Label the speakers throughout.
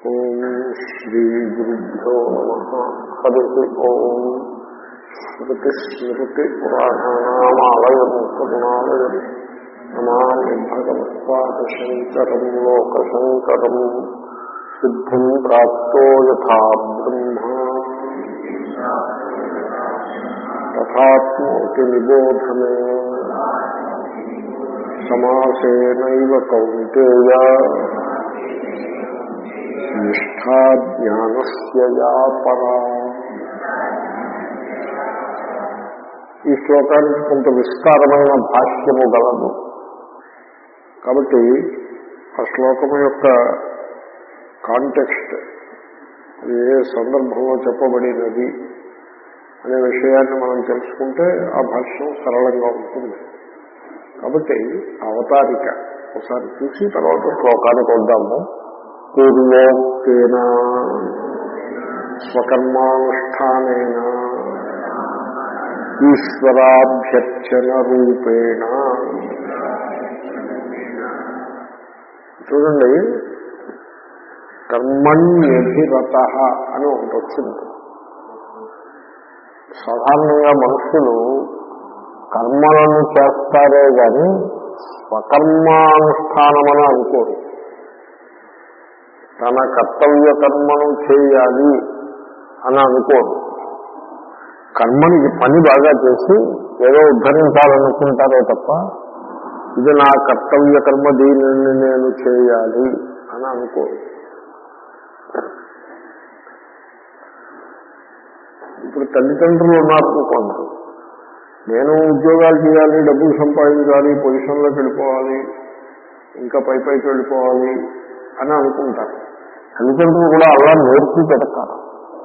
Speaker 1: ఓం శ్రీ గురుభ్యో నమ హరి ఓం స్మృతి స్మృతి పురాణానామాలయం కరుణాలయం నమామి భగవత్పాదశంకరం లోకశంకరం సిద్ధిం ప్రాప్తో యథా బ్రహ్మ తథాత్మోతి నిబోధమే సమాసేనైవ కౌంటేయ నిష్ఠా జ్ఞానస్య యా పరా ఈ శ్లోకానికి కొంత విస్తారమైన భాష్యము గలదు కాబట్టి ఆ శ్లోకము యొక్క కాంటెక్స్ట్ అది ఏ సందర్భంలో చెప్పబడినది అనే విషయాన్ని మనం తెలుసుకుంటే ఆ భాష్యం సరళంగా ఉంటుంది కాబట్టి అవతారిక ఒకసారి చూసి తర్వాత శ్లోకానికి వద్దాము పూర్వోక్తేన స్వకర్మానుష్ఠానేన ఈశ్వరాభ్యర్చన రూపేణ చూడండి కర్మణ్యభిరత అని ఒకటి వచ్చింది సాధారణంగా మనుషులు కర్మలను చేస్తారే గాని స్వకర్మానుష్ఠానమని అనుకోరు తన కర్తవ్య కర్మను చేయాలి అని అనుకోరు కర్మని పని బాగా చేసి ఏదో ఉద్ధరించాలనుకుంటారే తప్ప ఇది నా కర్తవ్య కర్మ దీనిని నేను చేయాలి అని అనుకోరు ఇప్పుడు తల్లిదండ్రులు ఉన్నారనుకోండి నేను ఉద్యోగాలు చేయాలి డబ్బులు సంపాదించాలి పొజిషన్లోకి వెళ్ళిపోవాలి ఇంకా పై పైకి వెళ్ళిపోవాలి అని అనుకుంటారు తల్లిదండ్రులు కూడా అలా నేర్పి పెడతారు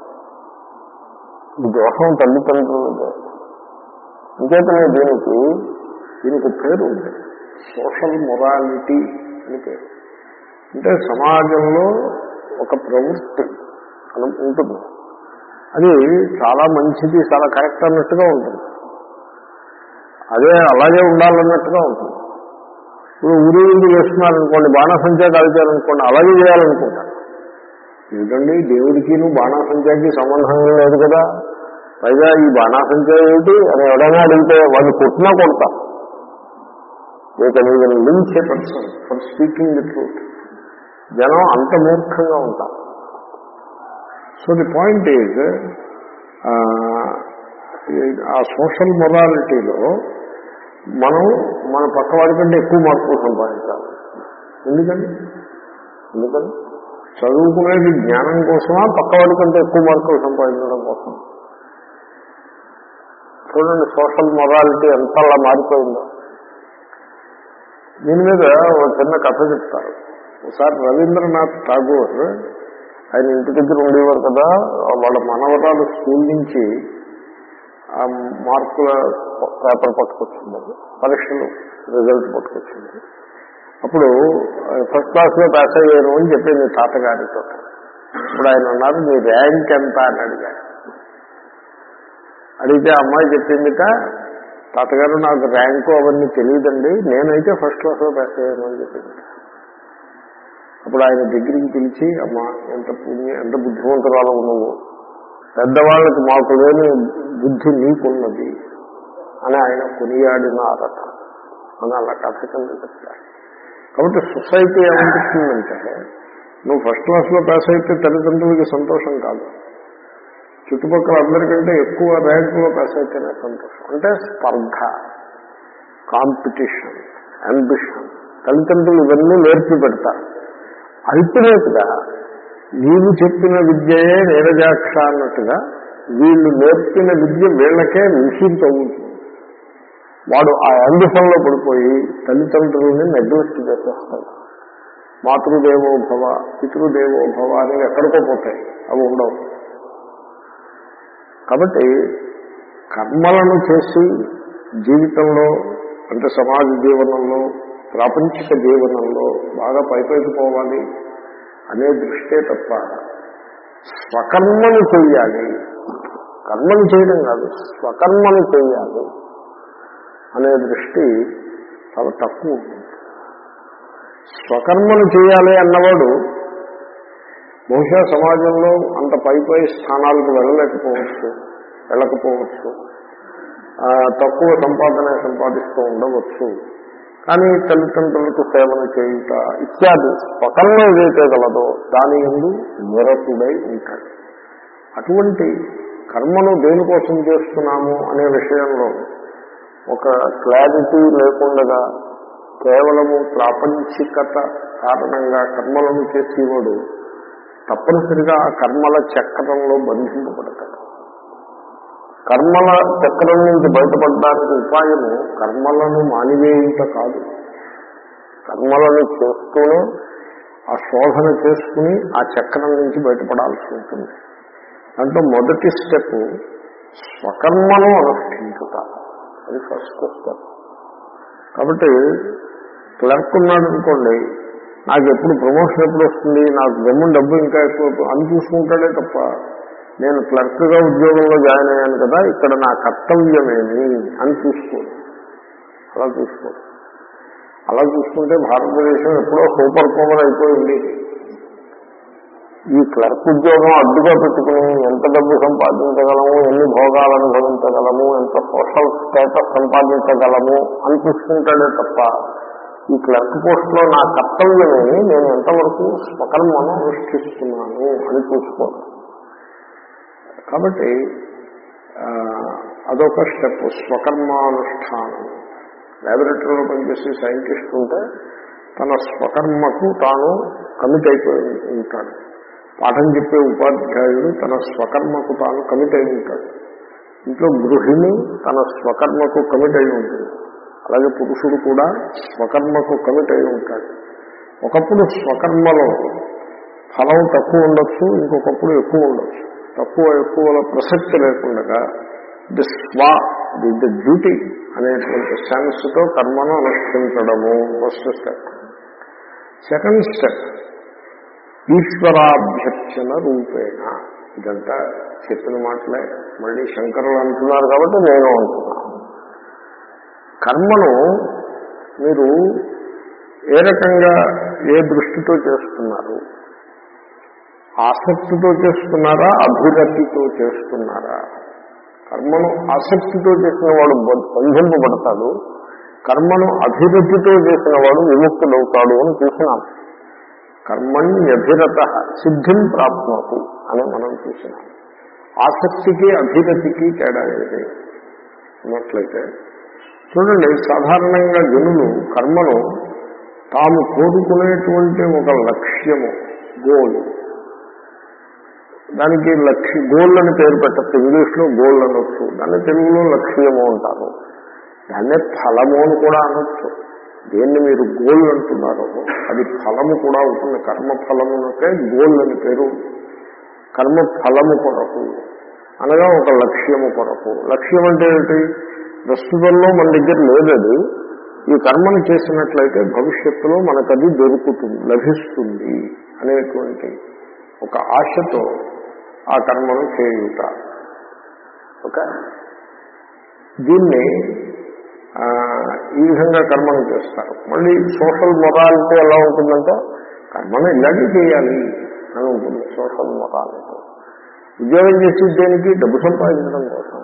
Speaker 1: ఈ దోషం తల్లిదండ్రులదే ఇంకేతనే దీనికి దీనికి పేరు ఉంది సోషల్ మొరాలిటీ అని పేరు అంటే సమాజంలో ఒక ప్రవృత్తి అని ఉంటుంది అది చాలా మంచిది చాలా కరెక్ట్ అన్నట్టుగా ఉంటుంది అదే అలాగే ఉండాలన్నట్టుగా ఉంటుంది ఇప్పుడు ఊరి నుండి వేస్తున్నారనుకోండి బాణాసంచా కాల్చారనుకోండి అలాగే చేయాలనుకుంటారు ఏంటండి దేవుడికి బాణాసంచాకి సంబంధం లేదు కదా పైగా ఈ బాణాసంచా ఏమిటి అని ఎవడైనా అడిగితే వాళ్ళు కొట్టినా కొడతారు మీకు నేను link a person for speaking the truth జనం అంత మూర్ఖంగా ఉంటారు సో ది పాయింట్ ఈజ్ ఆ సోషల్ మొరాలిటీలో మనం మన పక్కవాడి కంటే ఎక్కువ మార్కులు సంపాదించాలి ఎందుకని ఎందుకని చదువుకునేది జ్ఞానం కోసమా పక్కవాడి కంటే ఎక్కువ మార్కులు సంపాదించడం కోసం చూడండి సోషల్ మొరాలిటీ ఎంతలా మారిపోయిందో దీని మీద ఒక చిన్న కథ చెప్తారు ఒకసారి రవీంద్రనాథ్ ఠాగూర్ ఆయన ఇంటి దగ్గర ఉండేవారు కదా వాళ్ళ మనవరాలు స్కూల్ నుంచి ఆ మార్కుల పేపర్ పట్టుకొచ్చింది పరీక్షలు రిజల్ట్ పట్టుకొచ్చింది అప్పుడు ఫస్ట్ క్లాస్లో పాస్ అయ్యాను అని చెప్పింది తాతగారితో ఇప్పుడు ఆయన అన్నారు మీ ర్యాంక్ ఎంత అని అడిగారు అడిగితే అమ్మాయి చెప్పిందిట తాతగారు నాకు ర్యాంకు అవన్నీ తెలియదండి నేనైతే ఫస్ట్ క్లాస్లో పాస్ అయ్యాను అని చెప్పింది అప్పుడు ఆయన దగ్గరికి పిలిచి అమ్మ ఎంత పుణ్య ఎంత బుద్ధిమంతురాలు నువ్వు పెద్దవాళ్ళకి మాకు లేని బుద్ధి నీకున్నది అని ఆయన కొనియాడినారట అని అలా కథ కింద చెప్తారు కాబట్టి సొసైటీ ఏమనిపిస్తుందంటే నువ్వు ఫస్ట్ క్లాస్లో పాస్ అయితే తల్లిదండ్రులకి సంతోషం కాదు చుట్టుపక్కల అందరికంటే ఎక్కువ ర్యాంకులో పాస్ అయితేనే సంతోషం అంటే స్పర్ధ కాంపిటీషన్ అంబిషన్ తల్లిదండ్రులు ఇవన్నీ నేర్పి పెడతారు అల్టిమేట్గా వీళ్ళు చెప్పిన విద్యయే నీరజాక్ష అన్నట్టుగా వీళ్ళు నేర్పిన విద్య వీళ్ళకే మిషన్ తగ్గుతుంది వాడు ఆ అంబిషన్లో పడిపోయి తల్లిదండ్రులని నెగ్లెక్ట్ చేసేస్తాడు మాతృదేవో భవ పితృదేవో భవ అనేవి ఎక్కడికో పోతాయి అవి ఉండవు కాబట్టి కర్మలను చేసి జీవితంలో అంటే సమాజ జీవనంలో ప్రాపంచిక జీవనంలో బాగా పైపైకి పోవాలి అనే దృష్టే తప్ప స్వకర్మను చెయ్యాలి కర్మను చేయడం కాదు స్వకర్మను చెయ్యాలి అనే దృష్టి చాలా తక్కువ ఉంటుంది స్వకర్మను చేయాలి అన్నవాడు బహుశా సమాజంలో అంత పై పై స్థానాలకు వెళ్ళలేకపోవచ్చు వెళ్ళకపోవచ్చు ఆ, తక్కువ సంపాదన సంపాదిస్తూ ఉండవచ్చు కానీ తల్లిదండ్రులకు సేవను చేయుట ఇత్యాది స్వతంలో ఏదైతే గలదో దాని ఎందు నిరతుడై ఉంటాడు అటువంటి కర్మను దేనికోసం చేస్తున్నాము అనే విషయంలో ఒక క్లారిటీ లేకుండా కేవలము ప్రాపంచికత కారణంగా కర్మలను చేసేవాడు తప్పనిసరిగా ఆ కర్మల చక్రంలో బంధింపబడతాడు కర్మల చక్రం నుంచి బయటపడడానికి ఉపాయము కర్మలను మానివేయుట కాదు కర్మలను చేస్తూనే ఆ శోధన చేసుకుని ఆ చక్రం నుంచి బయటపడాల్సి ఉంటుంది దాంట్లో మొదటి స్టెప్ స్వకర్మను అనుష్ఠించుట అది ఫస్ట్ స్టెప్ కాబట్టి క్లర్క్ ఉన్నాడు అనుకోండి నాకు ఎప్పుడు ప్రమోషన్ ఎప్పుడు వస్తుంది నాకు గమ్ము డబ్బు ఇంకా ఎక్కువ అని చూసుకుంటాడే తప్ప నేను క్లర్క్గా ఉద్యోగంలో జాయిన్ అయ్యాను కదా ఇక్కడ నా కర్తవ్యమేమి అని చూసుకోడు అలా చూసుకోడు అలా చూసుకుంటే భారతదేశం ఎప్పుడో సూపర్ పవర్ అయిపోయింది ఈ క్లర్క్ ఉద్యోగం అడ్డుగా పెట్టుకుని ఎంత డబ్బు సంపాదించగలము ఎన్ని భోగాలు అనుభవించగలము ఎంత సోషల్ స్టేటస్ సంపాదించగలము అని చూసుకుంటాడే తప్ప ఈ క్లర్క్ పోస్ట్ లో నా కర్తవ్యమేమి నేను ఎంతవరకు స్వకర్మను అనుష్ఠిస్తున్నాను అని చూసుకోను కాబట్టి ఆ, అదొక స్టెప్ స్వకర్మానుష్ఠానం ల్యాబొరేటరీలో పనిచేసే సైంటిస్ట్ ఉంటే తన స్వకర్మకు తాను కమిట్ అయిపోయి ఉంటాడు పాఠం చెప్పే ఉపాధ్యాయుడు తన స్వకర్మకు తాను కమిట్ అయి ఉంటాడు ఇంట్లో గృహిణి తన స్వకర్మకు కమిట్ అయి ఉంటుంది అలాగే పురుషుడు కూడా స్వకర్మకు కమిట్ అయి ఉంటాడు ఒకప్పుడు స్వకర్మలో ఫలం తక్కువ ఉండొచ్చు ఇంకొకప్పుడు ఎక్కువ ఉండొచ్చు తక్కువ ఎక్కువల ప్రసక్తి లేకుండా ది స్వా ది ది డ్యూటీ అనేటువంటి సెన్స్ తో కర్మను అనుష్ఠించడము ఫస్ట్ స్టెప్ సెకండ్ స్టెప్ ఈశ్వరాభ్యర్చన రూపేణ ఇదంతా చెప్పిన మాటలే మళ్ళీ శంకరులు అంటున్నారు కాబట్టి నేను అంటున్నాను కర్మను మీరు ఏ రకంగా ఏ దృష్టితో చేస్తున్నారు ఆసక్తితో చేస్తున్నారా అభిరతితో చేస్తున్నారా కర్మను ఆసక్తితో చేసిన వాడు బ- బంధింపబడతాడు కర్మను అభివృద్ధితో చేసిన వాడు విముక్తుడవుతాడు అని చూసినాం కర్మణ్యభిరత సిద్ధిం ప్రాప్నోతి అని మనం చూసినాం ఆసక్తికి అభిరతికి తేడా ఏది అన్నట్లయితే చూడండి సాధారణంగా జనులు కర్మను తాము కోరుకునేటువంటి ఒక లక్ష్యము గోల్ దానికి లక్ష్య గోల్ అని పేరు పెట్టచ్చు ఇంగ్లీష్లో గోల్ అనొచ్చు దాన్ని తెలుగులో లక్ష్యము అంటారు దాన్నే ఫలము అని కూడా అనొచ్చు దేన్ని మీరు గోల్ అంటున్నారో అది ఫలము కూడా ఉంటుంది కర్మ ఫలమునకే గోల్ అని పేరు కర్మ ఫలము కొరకు అనగా ఒక లక్ష్యము కొరకు లక్ష్యం అంటే ఏంటి ప్రస్తుతంలో మన దగ్గర లేదది ఈ కర్మను చేసినట్లయితే భవిష్యత్తులో మనకది దొరుకుతుంది లభిస్తుంది అనేటువంటి ఒక ఆశతో ఆ కర్మను చేయుట ఓకే దీన్ని ఆ, ఈ విధంగా కర్మను చేస్తారు మళ్ళీ సోషల్ మొరాలిటీ ఎలా ఉంటుందంటే కర్మను ఇలాగే చేయాలి అని ఉంటుంది సోషల్ మొరాలిటీ ఉద్యోగం చేసే దేనికి డబ్బు సంపాదించడం కోసం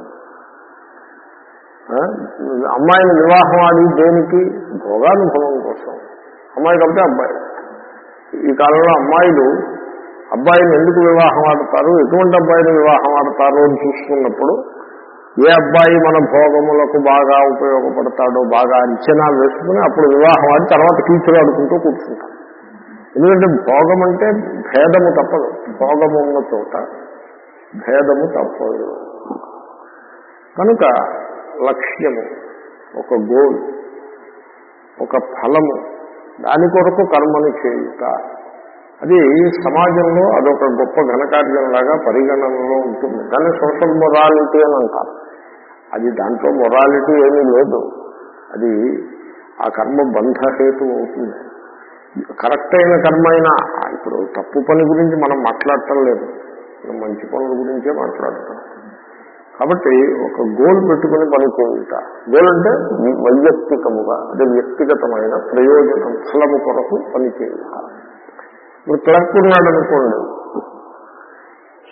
Speaker 1: ఆ, అమ్మాయిని వివాహం ఆడి దేనికి భోగానుభవం కోసం అమ్మాయి కాబట్టి అబ్బాయి ఈ కాలంలో అమ్మాయిలు అబ్బాయిని ఎందుకు వివాహం ఆడతారు ఎటువంటి అబ్బాయిని వివాహం ఆడతారు అని చూసుకున్నప్పుడు ఏ అబ్బాయి మన భోగములకు బాగా ఉపయోగపడతాడో బాగా అంచనా వేసుకుని అప్పుడు వివాహం ఆడి తర్వాత కీచులు ఆడుకుంటూ కూర్చుంటాం ఎందుకంటే భోగం అంటే భేదము తప్పదు భోగము ఉన్న చోట భేదము తప్పదు కనుక లక్ష్యము ఒక గోల్ ఒక ఫలము దాని కొరకు కర్మను చేయుట అది సమాజంలో అదొక గొప్ప ఘనకార్యంలాగా పరిగణనలో ఉంటుంది దాన్ని సోషల్ మొరాలిటీ అని అంటారు అది దాంట్లో మొరాలిటీ ఏమీ లేదు అది ఆ కర్మ బంధహేతు అవుతుంది కరెక్ట్ అయిన కర్మ అయినా ఇప్పుడు తప్పు పని గురించి మనం మాట్లాడటం లేదు మనం మంచి పనుల గురించే మాట్లాడతాం కాబట్టి ఒక గోల్ పెట్టుకుని పని చేయుట గోల్ అంటే వైయక్తికముగా అదే వ్యక్తిగతమైన ప్రయోజనం ఫలము కొరకు పని చేయుట ఇప్పుడు క్లర్క్ ఉన్నాడు అనుకోండి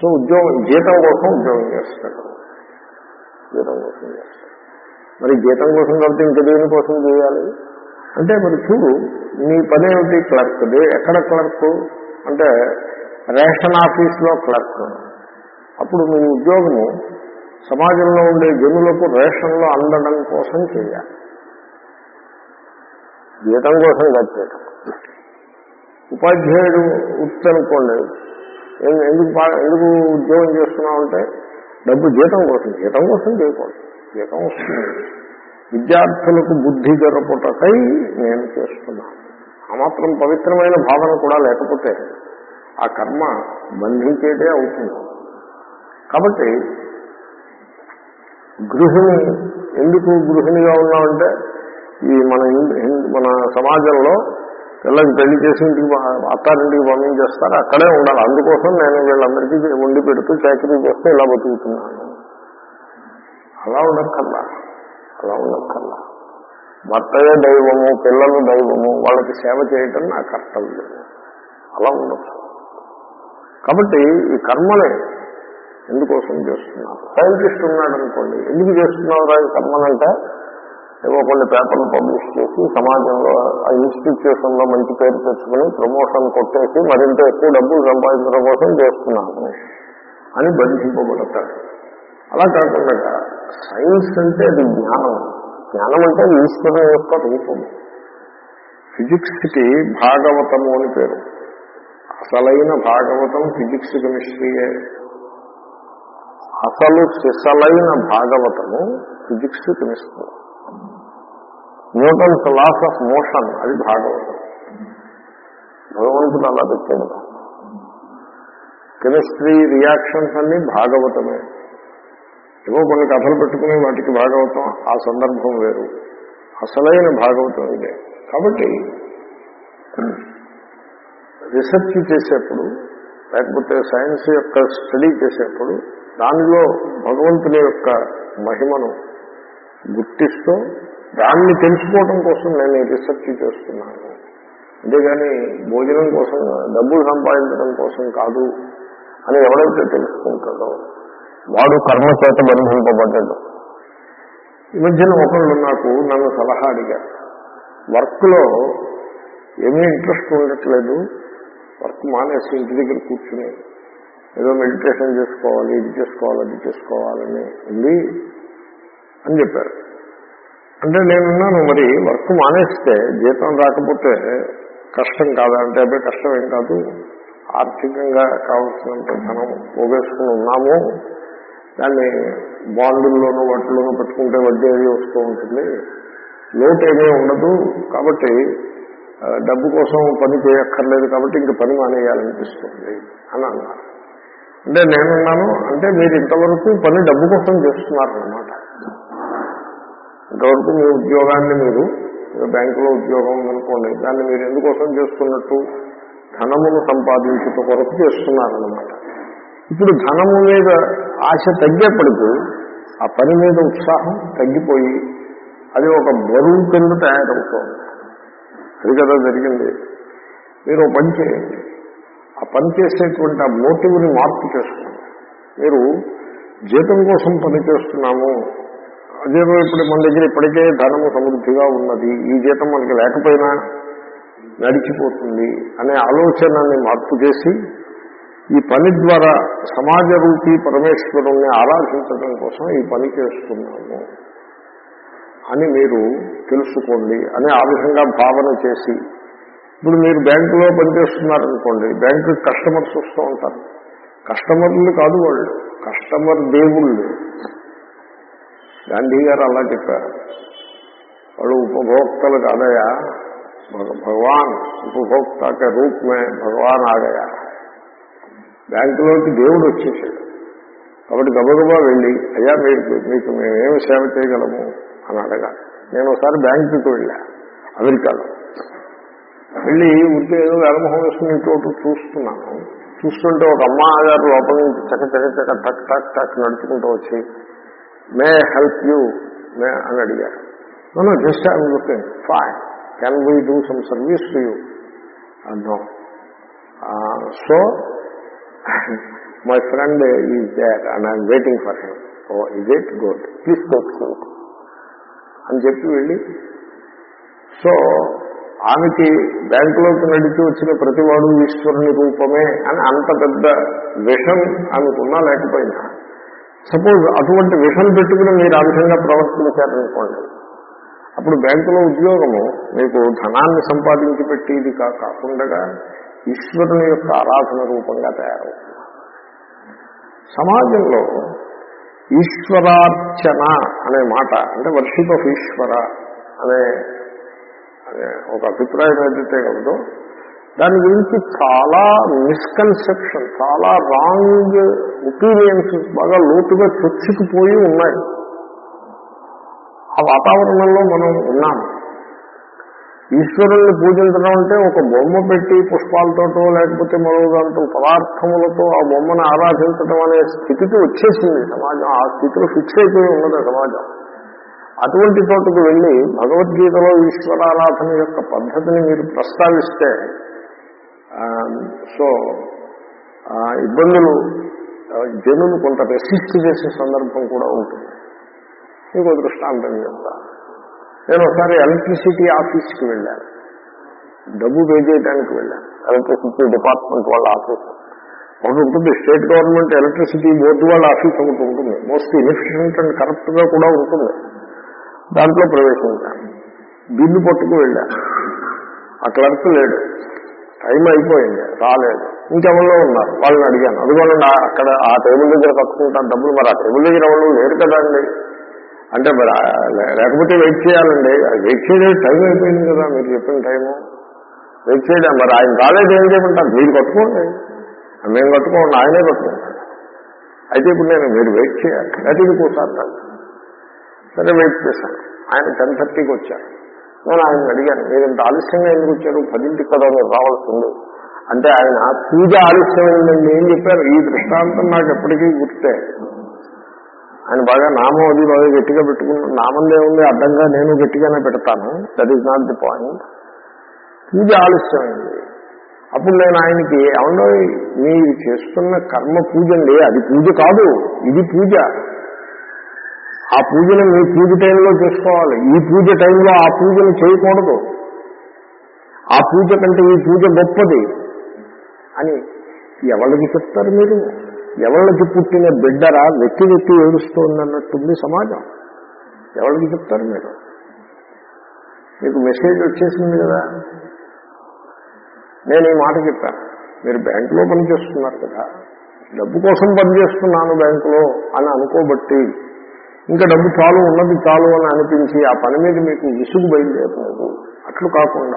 Speaker 1: సో ఉద్యోగం జీతం కోసం ఉద్యోగం చేస్తాడు జీతం కోసం చేస్తాడు మరి జీతం కోసం కాబట్టి ఇంక దేని కోసం చేయాలి అంటే మరి చూడు నీ పని ఏమిటి క్లర్క్ ఎక్కడ క్లర్క్ అంటే రేషన్ ఆఫీస్లో క్లర్క్ అప్పుడు మీ ఉద్యోగము సమాజంలో ఉండే జనులకు రేషన్లో అందడం కోసం చేయాలి జీతం కోసం కట్టేయడం ఉపాధ్యాయుడు వృత్తి అనుకోండి ఎం- ఎందుకు బా- ఎందుకు ఉద్యోగం చేస్తున్నావు అంటే డబ్బు జీతం కోసం జీతం కోసం చేయకూడదు జీతం వస్తుంది విద్యార్థులకు బుద్ధి గరపుటకై నేను చేస్తున్నాను ఆ మాత్రం పవిత్రమైన భావన కూడా లేకపోతే ఆ కర్మ బంధించేదే అవుతుంది కాబట్టి గృహిణి ఎందుకు గృహిణిగా ఉన్నామంటే ఈ మన ఇన్- ఇన్- మన సమాజంలో పిల్లకి పెళ్లి చేసి ఇంటికి ప- అత్తారింటికి పంపించేస్తారు అక్కడే ఉండాలి అందుకోసం నేను వీళ్ళందరికీ వండి పెడుతూ చాకరీ చేస్తూ ఇలా బతుకుతున్నాను అలా ఉండక్కర్లా అలా ఉండక్కర్లా భర్తయే దైవము పిల్లలు దైవము వాళ్ళకి సేవ చేయటం నా కర్తవ్యం అలా ఉండదు కాబట్టి ఈ కర్మని ఎందుకోసం చేస్తున్నారు సైంటిస్ట్ ఉన్నాడు అనుకోండి ఎందుకు చేస్తున్నారు ఈ కర్మనంటే ఏవో కొన్ని పేపర్లు పబ్లిష్ చేసి సమాజంలో ఆ ఇన్స్టిట్యూషన్ లో మంచి పేరు తెచ్చుకుని ప్రమోషన్ కొట్టేసి మరింత ఎక్కువ డబ్బులు సంపాదించడం కోసం చేస్తున్నాను అని బంధింపబడతాడు అలా కాకుండా సైన్స్ అంటే అది జ్ఞానం జ్ఞానం అంటే ఈశ్వరుని యొక్క రూపం ఫిజిక్స్ కి భాగవతము అని పేరు అసలైన భాగవతం ఫిజిక్స్ కెమిస్ట్రీయే అసలు సిసలైన భాగవతము physics chemistry Newton's laws of motion అది భాగవతం భగవంతుడు అలా పెట్టాడు కెమిస్ట్రీ రియాక్షన్స్ అన్ని భాగవతమే ఏవో కొన్ని కథలు పెట్టుకుని వాటికి భాగవతం ఆ సందర్భం వేరు అసలైన భాగవతం ఇదే కాబట్టి రీసెర్చ్ చేసేప్పుడు లేకపోతే సైన్స్ యొక్క స్టడీ చేసేప్పుడు దానిలో భగవంతుని యొక్క మహిమను గుర్తిస్తూ దాన్ని తెలుసుకోవడం కోసం నేను ఈ రీసెర్చ్ చేస్తున్నాను అంతేగాని భోజనం కోసం డబ్బులు సంపాదించడం కోసం కాదు అని ఎవరైతే తెలుసుకుంటాడో వాడు కర్మ చేత బంధింపబడ్డాడు ఈ మధ్యన ఒకళ్ళు నాకు నన్ను సలహా అడిగారు వర్క్లో ఏమీ ఇంట్రెస్ట్ ఉండట్లేదు వర్క్ మానేసి ఇంటి దగ్గర కూర్చుని ఏదో మెడిటేషన్ చేసుకోవాలి ఇది చేసుకోవాలి అది చేసుకోవాలని ఉంది అని చెప్పారు అంటే నేనున్నాను మరి వర్క్ మానేస్తే జీతం రాకపోతే కష్టం కాదా అంటే అబ్బాయి కష్టం ఏం కాదు ఆర్థికంగా కావాల్సినంత ధనం పోగేసుకుని ఉన్నాము దాన్ని బాండుల్లోనూ వాటిలోనూ పెట్టుకుంటే వడ్డీ అది వస్తూ ఉంటుంది లోటు ఏమీ ఉండదు కాబట్టి ఆ, డబ్బు కోసం పని చేయక్కర్లేదు కాబట్టి ఇంక పని మానేయాలనిపిస్తుంది అని అన్నారు అంటే నేనున్నాను అంటే మీరు ఇంతవరకు పని డబ్బు కోసం చేస్తున్నారన్నమాట ఇంతవరకు మీ ఉద్యోగాన్ని మీరు బ్యాంకులో ఉద్యోగం ఉందనుకోండి దాన్ని మీరు ఎందుకోసం చేస్తున్నట్టు ధనమును సంపాదించుట కొరకు చేస్తున్నారన్నమాట ఇప్పుడు ధనము మీద ఆశ తగ్గేప్పటికీ ఆ పని మీద ఉత్సాహం తగ్గిపోయి అది ఒక బరువు కింద తయారవుతోంది అది కదా జరిగింది మీరు ఓ పని చేయండి ఆ పని చేసేటువంటి ఆ మోటివ్ని మార్పు చేసుకోండి మీరు జీతం కోసం పని చేస్తున్నాము అదేదో ఇప్పుడు మన దగ్గర ఇప్పటికే ధనము సమృద్ధిగా ఉన్నది ఈ జీతం మనకి లేకపోయినా నడిచిపోతుంది అనే ఆలోచనని మార్పు చేసి ఈ పని ద్వారా సమాజ రూపీ పరమేశ్వరుణ్ణి ఆరాధించడం కోసం ఈ పని చేస్తున్నాము అని మీరు తెలుసుకోండి అని ఆ విధంగా భావన చేసి ఇప్పుడు మీరు బ్యాంకులో పనిచేస్తున్నారనుకోండి బ్యాంకు కస్టమర్స్ వస్తూ ఉంటారు కస్టమర్లు కాదు వాళ్ళు కస్టమర్ దేవుళ్ళు గాంధీ గారు అలా చెప్పారు వాళ్ళు ఉపభోక్తలు కాదయా భగ- భగవాన్ ఉపభోక్త కే రూప్ మే భగవాన్ ఆగయా బ్యాంకులోకి దేవుడు వచ్చేసాడు కాబట్టి గబగబా వెళ్ళి అయ్యా మీరు మీకు మేమేమి సేవ చేయగలము అని అడగాలి నేను ఒకసారి బ్యాంకుకి వెళ్ళా అమెరికాలో వెళ్ళి ఉంటే ఏదో వేలమొహం వేసుకుని చోటు చూస్తున్నాను చూస్తుంటే ఒక అమ్మ గారు లోపల నుంచి చక్క చక్క చక్క టక్ టక్ టక్ నడుచుకుంటూ వచ్చి మే హెల్ప్ యూ మే అని అడిగారు no just I'm looking fine can we do some service to you no so my friend is there and I'm waiting for him oh is it good please take seat అని చెప్పి వెళ్ళి so ఆమెకి బ్యాంకులోకి నడిచి వచ్చిన ప్రతివాడు ఈశ్వరుని రూపమే అని అంత పెద్ద విషం ఆమెకున్నా లేకపోయినా సపోజ్ అటువంటి విషం పెట్టుకుని మీరు ఆ విధంగా ప్రవర్తించారనుకోండి అప్పుడు బ్యాంకులో ఉద్యోగము మీకు ధనాన్ని సంపాదించి పెట్టేది కా- కాకుండా ఈశ్వరుని యొక్క ఆరాధన రూపంగా తయారవుతుంది సమాజంలో ఈశ్వరార్చన అనే మాట అంటే వర్షిప్ ఆఫ్ ఈశ్వర అనే అనే ఒక అభిప్రాయం ఏదైతే కలదో దాని గురించి చాలా మిస్కన్సెప్షన్ చాలా రాంగ్ ఒపీనియన్స్ బాగా లోతుగా చొచ్చుకుపోయి ఉన్నాయి ఆ వాతావరణంలో మనం ఉన్నాం ఈశ్వరుణ్ణి పూజించడం అంటే ఒక బొమ్మ పెట్టి పుష్పాలతోటో లేకపోతే మరో దాంతో పదార్థములతో ఆ బొమ్మను ఆరాధించడం అనే స్థితికి వచ్చేసింది సమాజం ఆ స్థితిలో ఫిక్స్ అయిపోయి ఉన్నది సమాజం అటువంటి చోటుకు వెళ్ళి భగవద్గీతలో ఈశ్వరారాధన యొక్క పద్ధతిని మీరు ప్రస్తావిస్తే ఆ, సో ఆ, ఇబ్బందులు ఆ, జనులు కొంత రెసిస్ట్ చేసే సందర్భం కూడా ఉంటుంది ఇంకో దృష్టాంతం చెప్తా నేను ఒకసారి ఎలక్ట్రిసిటీ ఆఫీస్కి వెళ్ళాను డబ్బు పే చేయడానికి వెళ్ళాను ఎలక్ట్రిసిటీ డిపార్ట్మెంట్ వాళ్ళ ఆఫీస్ ఒకటి ఉంటుంది స్టేట్ గవర్నమెంట్ ఎలక్ట్రిసిటీ బోర్డు వాళ్ళ ఆఫీస్ ఒకటి ఉంటుంది మోస్ట్ ఇన్ఎఫిషియెంట్ అండ్ కరెక్ట్ గా కూడా ఉంటుంది దాంట్లో ప్రవేశించాను బిల్లు పట్టుకు వెళ్ళాను ఆ క్లర్క్ లేడు టైం అయిపోయింది రాలేదు ఇంకెవరిలో ఉన్నారు వాళ్ళని అడిగాను అదిగోనండి ఆ- అక్కడ ఆ టేబుల్ దగ్గర కట్టుకుంటాను డబ్బులు మరి ఆ టేబుల్ దగ్గర ఎవరు లేరు కదండి అంటే మరి ఆ లే- లేకపోతే వెయిట్ చేయాలండి వెయిట్ చేయలేదు టైం అయిపోయింది కదా మీరు చెప్పిన టైము వెయిట్ చేయడం మరి ఆయన రాలేదు ఏం చేయమంటారు మీరు కట్టుకోండి మేము కట్టుకోండి ఆయనే కట్టుకుంటాడు అయితే ఇప్పుడు నేను మీరు వెయిట్ చేయాలి అయితే ఇది కూర్చారు సరే వెయిట్ చేశాను ఆయన టెన్ థర్టీకి వచ్చారు నేను ఆయన అడిగాను మీరు ఇంత ఆలస్యంగా ఎందుకు వచ్చారు పదింటికి కదా మీరు రావాల్సింది అంటే ఆయన పూజ ఆలస్యమైందండి ఏం చెప్పారు ఈ దృష్టాంతం నాకు ఎప్పటికీ గుర్తే ఆయన బాగా నామం అది బాగా గట్టిగా పెట్టుకున్న నామం ఏముంది అడ్డంగా నేను గట్టిగానే పెడతాను that is not the point పూజ ఆలస్యమైంది అప్పుడు నేను ఆయనకి ఏమన్నా మీరు చేస్తున్న కర్మ పూజ అండి అది పూజ కాదు ఇది పూజ ఆ పూజను మీ పూజ టైంలో చేసుకోవాలి ఈ పూజ టైంలో ఆ పూజను చేయకూడదు ఆ పూజ కంటే ఈ పూజ గొప్పది అని ఎవరికి చెప్తారు మీరు ఎవరికి పుట్టిన బిడ్డరా వెక్కి వెక్కి ఏడుస్తోంది అన్నట్టుంది సమాజం ఎవరికి చెప్తారు మీరు మీకు మెసేజ్ వచ్చేసింది కదా నేను ఈ మాట చెప్పాను మీరు బ్యాంకులో పనిచేస్తున్నారు కదా డబ్బు కోసం పనిచేస్తున్నాను బ్యాంకులో అని అనుకోబట్టి ఇంకా డబ్బు చాలు ఉన్నది చాలు అని అనిపించి ఆ పని మీద మీకు విసుగు బయలుదేరలేదు అట్లు కాకుండా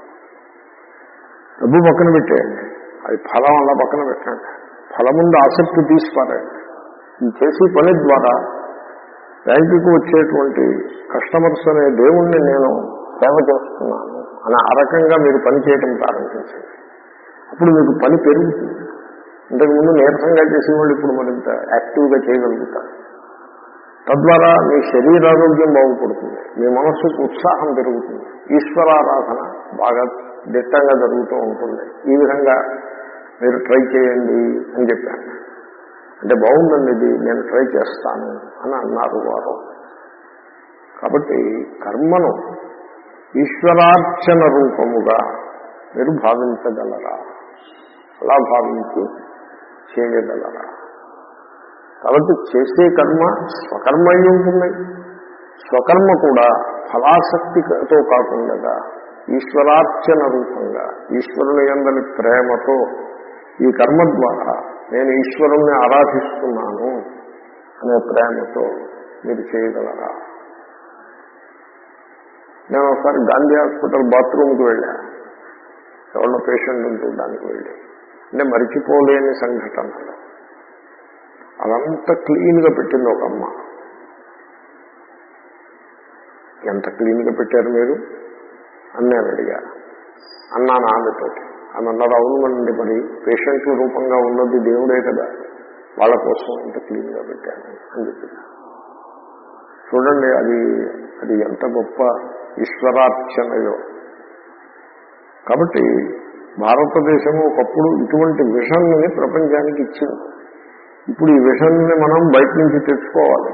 Speaker 1: డబ్బు పక్కన పెట్టేయండి అది ఫలం అలా పక్కన పెట్టండి ఫలం ముందు ఆసక్తి తీసిపారండి ఈ చేసే పని ద్వారా బ్యాంకుకు వచ్చేటువంటి కస్టమర్స్ అనే దేవుణ్ణి నేను సేవ చేస్తున్నాను అని ఆ రకంగా మీరు పని చేయటం ప్రారంభించండి అప్పుడు మీకు పని పెరుగుతుంది ఇంతకుముందు నీరసంగా చేసేవాళ్ళు ఇప్పుడు మరింత యాక్టివ్గా చేయగలుగుతారు తద్వారా మీ శరీరారోగ్యం బాగుపడుతుంది మీ మనస్సుకు ఉత్సాహం పెరుగుతుంది ఈశ్వరారాధన బాగా దిట్టంగా జరుగుతూ ఉంటుంది ఈ విధంగా మీరు ట్రై చేయండి అని చెప్పాను అంటే బాగుందండి ఇది నేను ట్రై చేస్తాను అని అన్నారు వారు కాబట్టి కర్మను ఈశ్వరార్చన రూపముగా మీరు భావించగలరా అలా భావించి చేయగలరా కాబట్టి చేసే కర్మ స్వకర్మ అయి ఉంటుంది స్వకర్మ కూడా ఫలాసక్తితో కాకుండా ఈశ్వరార్చన రూపంగా ఈశ్వరుని అందరి ప్రేమతో ఈ కర్మ ద్వారా నేను ఈశ్వరుణ్ణి ఆరాధిస్తున్నాను అనే ప్రేమతో మీరు చేయగలరా నేను ఒకసారి గాంధీ హాస్పిటల్ బాత్రూమ్కి వెళ్ళా ఎవరినో పేషెంట్ చూడడానికి వెళ్ళి అంటే మరిచిపోలేని సంఘటనలు అదంతా క్లీన్గా పెట్టింది ఒక అమ్మ ఎంత క్లీన్గా పెట్టారు మీరు అని నేను అడిగాను అన్నాను ఆమెతోటి ఆమె అన్నారు అవునండి మరి పేషెంట్ల రూపంగా ఉన్నది దేవుడే కదా వాళ్ళ కోసం ఇంత క్లీన్గా పెట్టాను అని చెప్పింది చూడండి అది అది ఎంత గొప్ప ఈశ్వరార్చనయో కాబట్టి భారతదేశము ఒకప్పుడు ఇటువంటి విషన్ని ప్రపంచానికి ఇచ్చింది ఇప్పుడు ఈ విషయాన్ని మనం బయట నుంచి తెచ్చుకోవాలి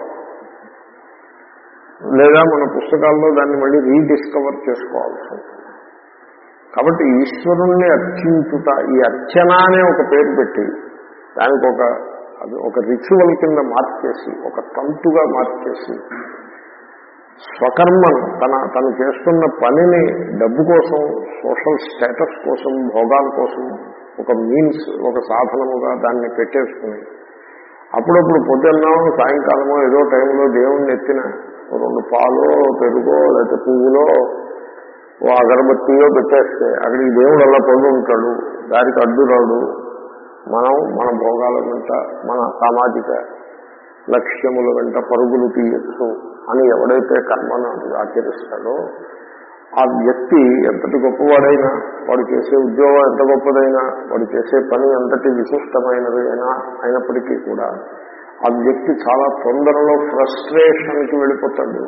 Speaker 1: లేదా మన పుస్తకాల్లో దాన్ని మళ్ళీ రీడిస్కవర్ చేసుకోవాల్సి ఉంటుంది కాబట్టి ఈశ్వరుణ్ణి అర్చించుట ఈ అర్చన అనే ఒక పేరు పెట్టి దానికి ఒక అది ఒక రిచువల్ కింద మార్చేసి ఒక తంతుగా మార్చేసి స్వకర్మను తన తను చేస్తున్న పనిని డబ్బు కోసం సోషల్ స్టేటస్ కోసం భోగాల కోసం ఒక మీన్స్ ఒక సాధనముగా దాన్ని పెట్టేసుకుని అప్పుడప్పుడు పొద్దున్నో సాయంకాలమో ఏదో టైంలో దేవుణ్ణి ఎత్తిన ఓ రెండు పాలో పెరుగో లేకపోతే పువ్వులో ఓ అగరబత్తియో పెట్టేస్తే అక్కడికి దేవుడు అలా పొంది ఉంటాడు దానికి అడ్డురాడు మనం మన భోగాల వెంట మన సామాజిక లక్ష్యముల వెంట పరుగులు తీయచ్చు అని ఎవడైతే కర్మను ఆచరిస్తాడో ఆ వ్యక్తి ఎంతటి గొప్పవాడైనా వాడు చేసే ఉద్యోగం ఎంత గొప్పదైనా వాడు చేసే పని ఎంతటి విశిష్టమైనది అయినా అయినప్పటికీ కూడా ఆ వ్యక్తి చాలా తొందరలో ఫ్రస్ట్రేషన్కి వెళ్ళిపోతాడు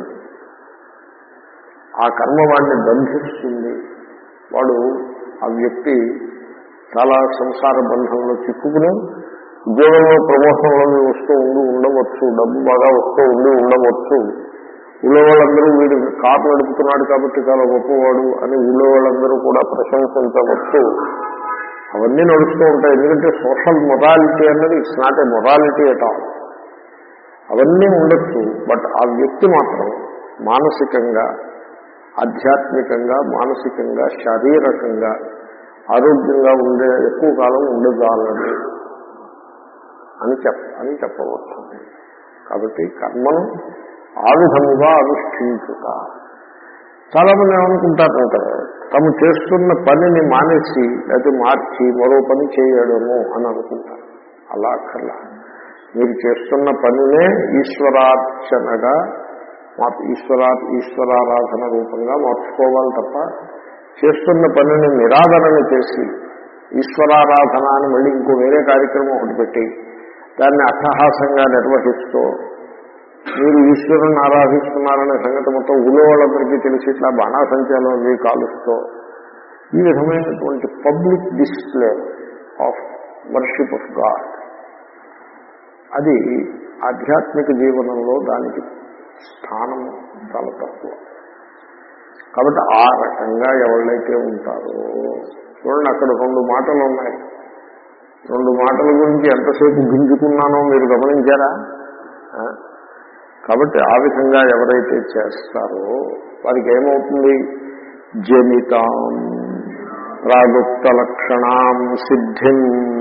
Speaker 1: ఆ కర్మ వాడిని బంధిస్తుంది వాడు ఆ వ్యక్తి చాలా సంసార బంధంలో చిక్కుకుని ఉద్యోగంలో ప్రమోషన్లో వస్తూ ఉండి ఉండవచ్చు డబ్బు బాగా వస్తూ ఉండి ఉండవచ్చు ఊళ్ళో వాళ్ళందరూ వీడు కారు నడుపుతున్నాడు కాబట్టి చాలా గొప్పవాడు అని ఊళ్ళో వాళ్ళందరూ కూడా ప్రశంసించవచ్చు అవన్నీ నడుస్తూ ఉంటాయి ఎందుకంటే సోషల్ మొరాలిటీ అన్నది it's not a morality at all అవన్నీ ఉండొచ్చు బట్ ఆ వ్యక్తి మాత్రం మానసికంగా ఆధ్యాత్మికంగా మానసికంగా శారీరకంగా ఆరోగ్యంగా ఉండే ఎక్కువ కాలం ఉండజాలదు అని చెప్ప అని చెప్పవచ్చు కాబట్టి కర్మను ఆ విధముగా అనుష్ఠించుట చాలా మంది ఏమనుకుంటారంటే తాము చేస్తున్న పనిని మానేసి లేకపోతే మార్చి మరో పని చేయడము అని అనుకుంటారు అలా అక్కర్లా మీరు చేస్తున్న పనినే ఈశ్వరార్చనగా ఈశ్వరా ఈశ్వరారాధన రూపంగా మార్చుకోవాలి తప్ప చేస్తున్న పనిని నిరాదరణ చేసి ఈశ్వరారాధన అని మళ్ళీ ఇంకో వేరే కార్యక్రమం ఒకటి పెట్టి దాన్ని అట్టహాసంగా నిర్వహిస్తూ మీరు ఈశ్వరుని ఆరాధిస్తున్నారనే సంగతి మొత్తం ఊళ్ళో వాళ్ళందరికీ తెలిసి ఇట్లా బాణాసంఖ్యలో అవి కాలుస్తూ ఈ విధమైనటువంటి public display of worship of God అది ఆధ్యాత్మిక జీవనంలో దానికి స్థానం చాలా తక్కువ కాబట్టి ఆ రకంగా ఎవళ్ళైతే ఉంటారో చూడండి అక్కడ రెండు మాటలు ఉన్నాయి రెండు మాటల గురించి ఎంతసేపు గింజుకున్నానో మీరు గమనించారా కాబట్టి ఆ విధంగా ఎవరైతే చేస్తారో వారికి ఏమవుతుంది జనితాం ప్రాగుప్త లక్షణాం సిద్ధిం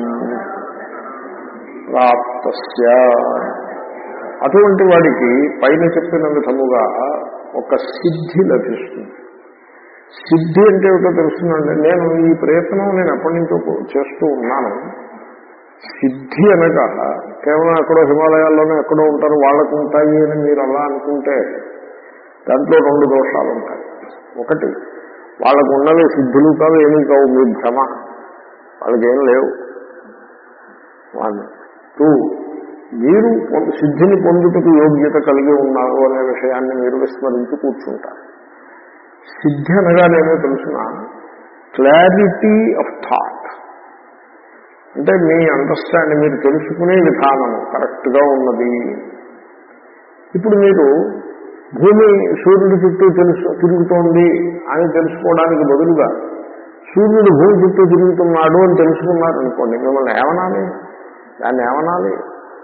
Speaker 1: ప్రాప్తస్య అటువంటి వాడికి పైన చెప్పిన విధముగా ఒక సిద్ధి లభిస్తుంది సిద్ధి అంటే ఏమిటో తెలుస్తుందండి నేను ఈ ప్రయత్నం నేను ఎప్పటి నుంచో చేస్తూ ఉన్నాను సిద్ధి అనగా కేవలం ఎక్కడో హిమాలయాల్లోనే ఎక్కడో ఉంటారు వాళ్ళకు ఉంటాయి అని మీరు అలా అనుకుంటే దాంట్లో రెండు దోషాలు ఉంటాయి ఒకటి వాళ్ళకు ఉన్నవి సిద్ధులు కావు ఏమీ కావు మీ భ్రమ వాళ్ళకేం లేవు వన్ టూ మీరు సిద్ధిని పొందుటకు యోగ్యత కలిగి ఉన్నారు అనే విషయాన్ని మీరు విస్మరించి కూర్చుంటారు సిద్ధి అనగానేమో తెలుసిన క్లారిటీ ఆఫ్ థాట్ అంటే మీ అండర్స్టాండింగ్ మీరు తెలుసుకునే విధానము కరెక్ట్గా ఉన్నది ఇప్పుడు మీరు భూమి సూర్యుడి చుట్టూ తెలుసు తిరుగుతోంది అని తెలుసుకోవడానికి బదులుగా సూర్యుడు భూమి చుట్టూ తిరుగుతున్నాడు అని తెలుసుకున్నారనుకోండి మిమ్మల్ని ఏమనాలి దాన్ని ఏమనాలి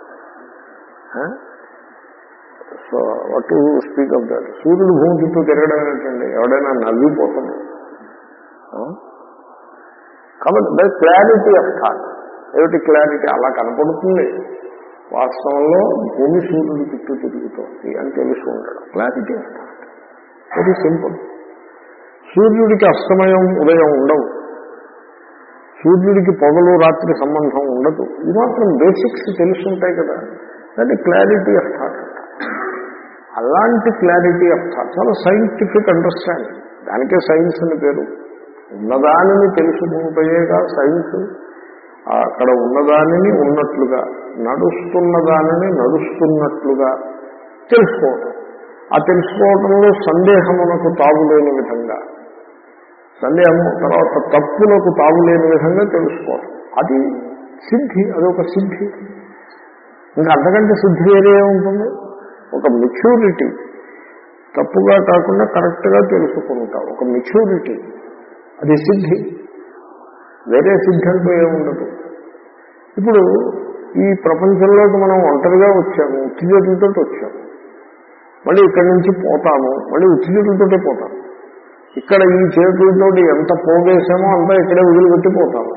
Speaker 1: so what speak of that సూర్యుడు భూమి చుట్టూ తిరగడం ఏంటండి ఎవడైనా నవ్విపోతుంది కాబట్టి బై క్లారిటీ ఆఫ్ థాట్ ఏమిటి క్లారిటీ అలా కనపడుతుంది వాస్తవంలో భూమి సూర్యుడు చుట్టూ తిరుగుతోంది అని తెలుసు ఉండడం clarity of thought very simple సూర్యుడికి అస్తమయం ఉదయం ఉండవు సూర్యుడికి పొగలు రాత్రి సంబంధం ఉండదు ఇది మాత్రం బేసిక్స్ తెలుసుంటాయి కదా దాన్ని క్లారిటీ ఆఫ్ థాట్ అలాంటి క్లారిటీ ఆఫ్ థాట్ చాలా సైంటిఫిక్ అండర్స్టాండింగ్ దానికే సైన్స్ అని పేరు ఉన్నదానిని తెలుసుకుంటేగా సైన్స్ అక్కడ ఉన్నదానిని ఉన్నట్లుగా నడుస్తున్న దానిని నడుస్తున్నట్లుగా తెలుసుకోవటం ఆ తెలుసుకోవటంలో సందేహమునకు తావులేని విధంగా సందేహము తర్వాత తప్పులకు తావులేని విధంగా తెలుసుకోవటం అది సిద్ధి అదొక సిద్ధి ఇంకా అంతకంటే సిద్ధి వేరే ఉంటుంది ఒక మెచ్యూరిటీ తప్పుగా కాకుండా కరెక్ట్గా తెలుసుకుంటాం ఒక మెచ్యూరిటీ అది సిద్ధి వేరే సిద్ధి అంటూ ఏముండదు ఇప్పుడు ఈ ప్రపంచంలోకి మనం ఒంటరిగా వచ్చాము ఉత్తిజతులతో వచ్చాము మళ్ళీ ఇక్కడి నుంచి పోతాము మళ్ళీ ఉత్తిజతులతోటే పోతాము ఇక్కడ ఈ చేతులతో ఎంత పోగేసామో అంతా ఇక్కడే వదిలిపెట్టి పోతాము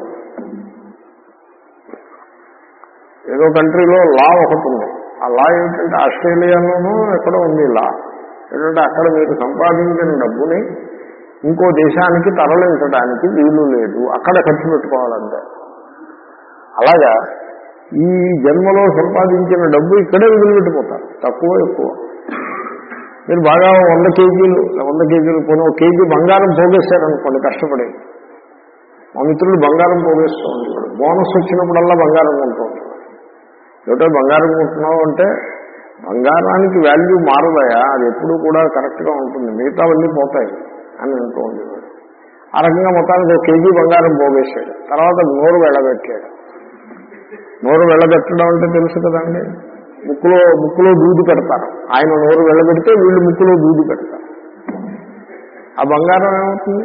Speaker 1: ఏదో కంట్రీలో లా ఒకటి ఉంది ఆ లా ఏమిటంటే ఆస్ట్రేలియాలోనూ ఎక్కడో ఉంది లా ఏంటంటే అక్కడ మీరు సంపాదించిన డబ్బుని ఇంకో దేశానికి తరలించడానికి వీలు లేదు అక్కడ ఖర్చు పెట్టుకోవాలంటే అలాగా ఈ జన్మలో సంపాదించిన డబ్బు ఇక్కడే వదిలిపెట్టిపోతారు తక్కువ ఎక్కువ మీరు బాగా వంద కేజీలు వంద కేజీలు పోనీ ఒక కేజీ బంగారం పోగేశారనుకోండి కష్టపడి మా మిత్రులు బంగారం పోగేస్తూ ఉంటారు బోనస్ వచ్చినప్పుడల్లా బంగారం కొంటూ ఉంటారు ఏమిటో బంగారం కొంటున్నావు అంటే బంగారానికి వాల్యూ మారదయా అది ఎప్పుడు కూడా కరెక్ట్గా ఉంటుంది మిగతావన్నీ పోతాయి అని అంటూ ఉండేవాడు ఆ రకంగా మొత్తానికి ఒక కేజీ బంగారం పోగేశాడు తర్వాత నోరు వెళ్ళబెట్టాడు నోరు వెళ్ళబెట్టడం అంటే తెలుసు కదండి ముక్కులో ముక్కులో దూది పెడతారు ఆయన నోరు వెళ్ళబెడితే వీళ్ళు ముక్కులో దూది పెడతారు ఆ బంగారం ఏమవుతుంది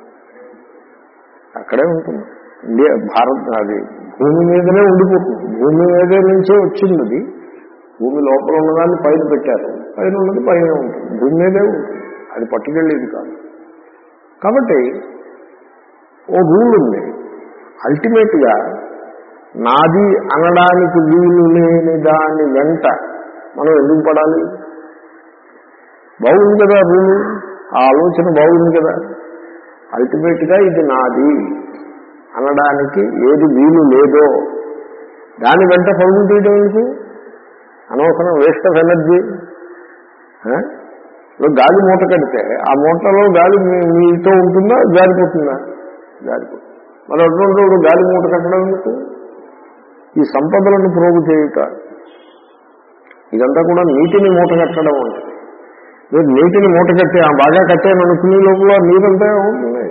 Speaker 1: అక్కడే ఉంటుంది ఇండియా భారత్ అది భూమి మీదనే ఉండిపోతుంది భూమి మీదే నుంచే వచ్చింది అది భూమి లోపల ఉన్నదాన్ని పైన పెట్టారు పైన ఉన్నది పైన ఉంటుంది భూమి మీదే ఉంటుంది అది పట్టుకెళ్ళేది కాదు కాబట్టి ఓ రూల్ ఉంది అల్టిమేట్గా నాది అనడానికి వీలు లేని దాని వెంట మనం ఎందుకు పడాలి బాగుంది కదా రూలు ఆ ఆలోచన బాగుంది కదా అల్టిమేట్గా ఇది నాది అనడానికి ఏది వీలు లేదో దాని వెంట పరుగులు తీయడం ఎందుకు అనవసరం వేస్ట్ ఆఫ్ ఎనర్జీ ఇప్పుడు గాలి మూట కడితే ఆ మూటలో గాలి మీ- మీతో ఉంటుందా జారిపోతుందా జారిపోతుంది మరి అటువంటి గాలి మూట కట్టడం ఎందుకు ఈ సంపదలను ప్రోగు చేయుట ఇదంతా కూడా నీటిని మూట కట్టడం అంటే మీరు నీటిని మూట కట్టి ఆ బాగా కట్టాను అనుకునే లోపల నీరంతా ఉంటుంది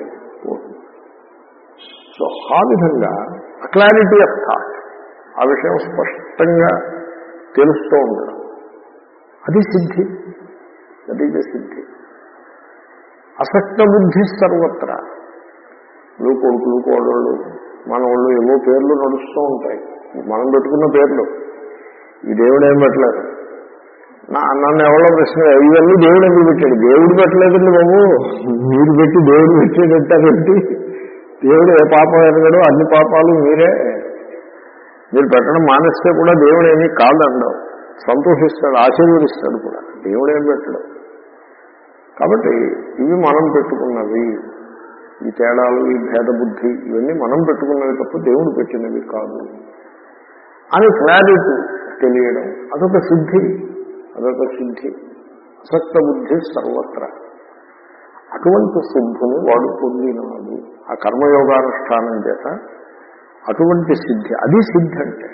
Speaker 1: సో ఆ విధంగా క్లారిటీ ఆఫ్ థాట్ ఆ విషయం స్పష్టంగా తెలుస్తూ ఉండడం అది సిద్ధి అది సిద్ధి అసక్త బుద్ధి సర్వత్ర నువ్వు కొడుకులు కోడళ్ళు మనవాళ్ళు ఏవో పేర్లు నడుస్తూ ఉంటాయి మనం పెట్టుకున్న పేర్లు ఈ దేవుడు ఏం పెట్టలేదు నా నన్ను ఎవరో ప్రశ్న ఇవన్నీ దేవుడు ఎందుకు పెట్టాడు దేవుడు పెట్టలేదండి బాబు మీరు పెట్టి దేవుడు పెట్టేటట్ట పెట్టి దేవుడు ఏ పాపం ఎరగడు అన్ని పాపాలు మీరే మీరు పెట్టడం మానేస్తే కూడా దేవుడు ఏమీ కాదండవు సంతోషిస్తాడు ఆశీర్వదిస్తాడు కూడా దేవుడు ఏం పెట్టడు కాబట్టి ఇవి మనం పెట్టుకున్నవి ఈ తేడాలు ఈ భేద బుద్ధి ఇవన్నీ మనం పెట్టుకున్నవి తప్ప దేవుడు పెట్టినవి కాదు అని క్లారిటీ తెలియడం అదొక సిద్ధి అదొక సిద్ధి అసక్త బుద్ధి సర్వత్ర అటువంటి సిద్ధిని వాడు పొందినాడు ఆ కర్మయోగానుష్ఠానం చేత అటువంటి సిద్ధి అది సిద్ధి అంటే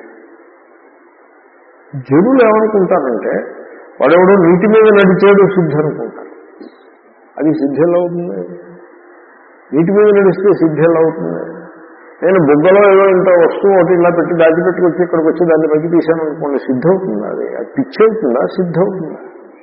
Speaker 1: జనులు ఏమనుకుంటారంటే వాడెవడో నీటి మీద నడిచేడు సిద్ధి అనుకుంటారు అది సిద్ధి ఎలా అవుతుంది నీటి మీద నడిస్తే సిద్ధి ఎలా అవుతుంది నేను బుగ్గలో ఏదో ఇంత వస్తువు ఒకటి ఇలా పెట్టి దాచిపెట్టుకొచ్చి ఇక్కడికి వచ్చి దాన్ని పైకి తీశాను అనుకోండి సిద్ధి అవుతుందా అది అది పిచ్చి అవుతుందా సిద్ధి అవుతుందా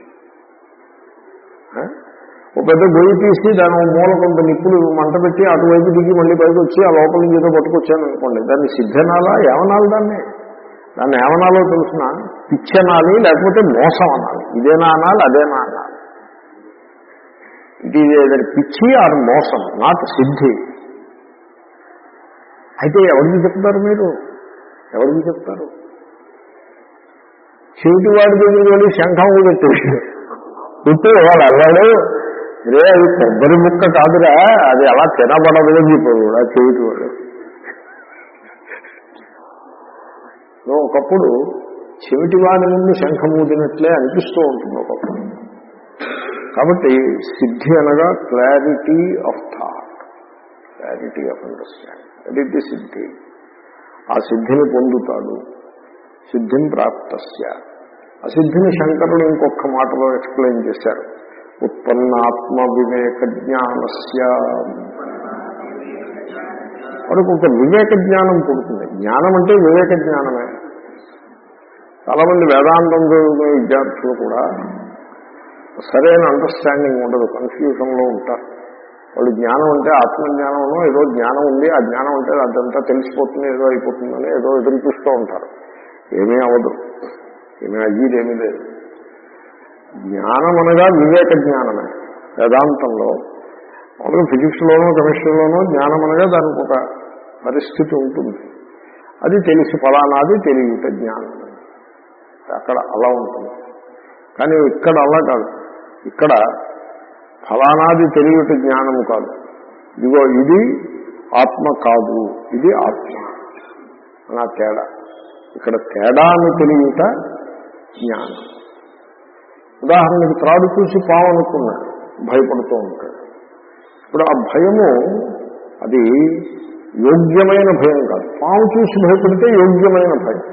Speaker 1: ఆ? ఒక పెద్ద గొయ్యి తీసి దాని ఓ మూల కొంత నిప్పులు మంట పెట్టి అటువైపు దిగి మళ్ళీ పైకి వచ్చి ఆ లోపల నుంచి ఏదో పట్టుకొచ్చాను అనుకోండి దాన్ని సిద్ధనాలా ఏమనాలి దాన్ని దాన్ని ఏమనాలో తెలుసిన పిచ్చనాలి లేకపోతే మోసం అనాలి ఇదేనా అనాలి అదేనా అనాలి ఇది ఏదైనా పిచ్చి ఆర్ మోసం నాట్ సిద్ధి అయితే ఎవరికి చెప్తారు మీరు ఎవరికి చెప్తారు చెవిటి వాడి దగ్గరికి వెళ్ళి శంఖం పెట్టి పుట్టి వాడు అన్నాడు రే అది కొబ్బరి ముక్క కాదురా అది అలా తినబడదు అని చెప్పాడు ఆ చెవిటి వాడు సో ఒకప్పుడు చెవిటి వాడి ముందు శంఖం ఊదినట్లే అనిపిస్తూ ఉంటుంది ఒకప్పుడు కాబట్టి సిద్ధి అనగా clarity of thought clarity of understanding that is the సిద్ధి ఆ సిద్ధిని పొందుతాడు సిద్ధిం ప్రాప్తస్య ఆ సిద్ధిని శంకరుడు ఇంకొక మాటలో ఎక్స్ప్లెయిన్ చేశారు ఉత్పన్నాత్మ వివేక జ్ఞానస్య వాడికి ఒక వివేక జ్ఞానం పుడుతుంది జ్ఞానం అంటే వివేక జ్ఞానమే చాలా మంది వేదాంతం చదువుకునే విద్యార్థులు కూడా సరైన అండర్స్టాండింగ్ ఉండదు కన్ఫ్యూజన్ లో ఉంటారు వాళ్ళు జ్ఞానం అంటే ఆత్మజ్ఞానంలో ఏదో జ్ఞానం ఉంది ఆ జ్ఞానం అంటే అదంతా తెలిసిపోతుంది ఏదో అయిపోతుందని ఏదో ఎదురు చూస్తూ ఉంటారు ఏమీ అవ్వదు ఏమీ అయ్యేది ఏమీ లేదు జ్ఞానం అనగా వివేక జ్ఞానమే వేదాంతంలో మామూలుగా ఫిజిక్స్లోనో కెమిస్ట్రీలోనో జ్ఞానం అనగా దానికి ఒక పరిస్థితి ఉంటుంది అది తెలిసి ఫలానాది తెలియట జ్ఞానం అక్కడ అలా ఉంటుంది కానీ ఇక్కడ అలా కాదు ఇక్కడ ఫలానాది తెలియట జ్ఞానము కాదు ఇదిగో ఇది ఆత్మ కాదు ఇది ఆత్మ నా తేడా ఇక్కడ తేడాన్ని తెలియట జ్ఞానం ఉదాహరణకి త్రాడు చూసి పాము అనుకున్నాడు భయపడుతూ ఉంటాడు ఇప్పుడు ఆ భయము అది యోగ్యమైన భయం కాదు పాము చూసి భయపడితే యోగ్యమైన భయం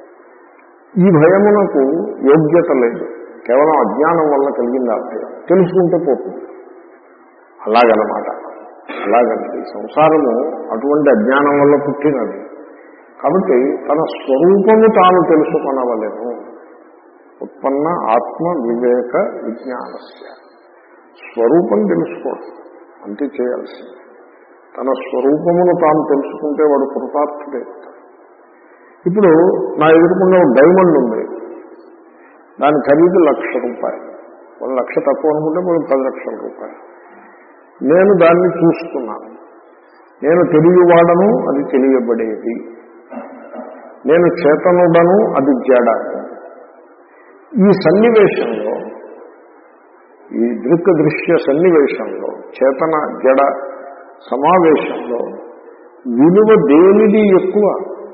Speaker 1: ఈ భయమునకు యోగ్యత లేదు కేవలం అజ్ఞానం వల్ల కలిగింది ఆ భయం తెలుసుకుంటే పోతుంది అలాగనమాట అలాగండి సంసారము అటువంటి అజ్ఞానం వల్ల పుట్టినది కాబట్టి తన స్వరూపము తాను తెలుసుకొనవలేను ఉత్పన్న ఆత్మ వివేక విజ్ఞానస్య స్వరూపం తెలుసుకోవడం అంతే చేయాల్సింది తన స్వరూపమును తాను తెలుసుకుంటే వాడు కృతార్థుడే ఇప్పుడు నా ఎదురుకుండా ఒక డైమండ్ ఉంది దాని ఖరీదు లక్ష రూపాయలు ఒక లక్ష తక్కువ అనుకుంటే మనం పది లక్షల రూపాయలు నేను దాన్ని చూస్తున్నాను నేను తెలియవాడను అది తెలియబడేది నేను చేతనుడను అది జడ ఈ సన్నివేశంలో ఈ దృక్ దృశ్య సన్నివేశంలో చేతన జడ సమావేశంలో విలువ దేనిది ఎక్కువ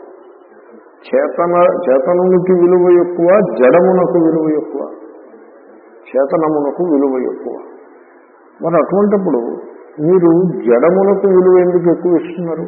Speaker 1: చేతన చేతనమునికి విలువ ఎక్కువ జడమునకు విలువ ఎక్కువ చేతనమునకు విలువ ఎక్కువ మరి అటువంటిప్పుడు మీరు జడమునకు విలువ ఎందుకు ఎక్కువ ఇస్తున్నారు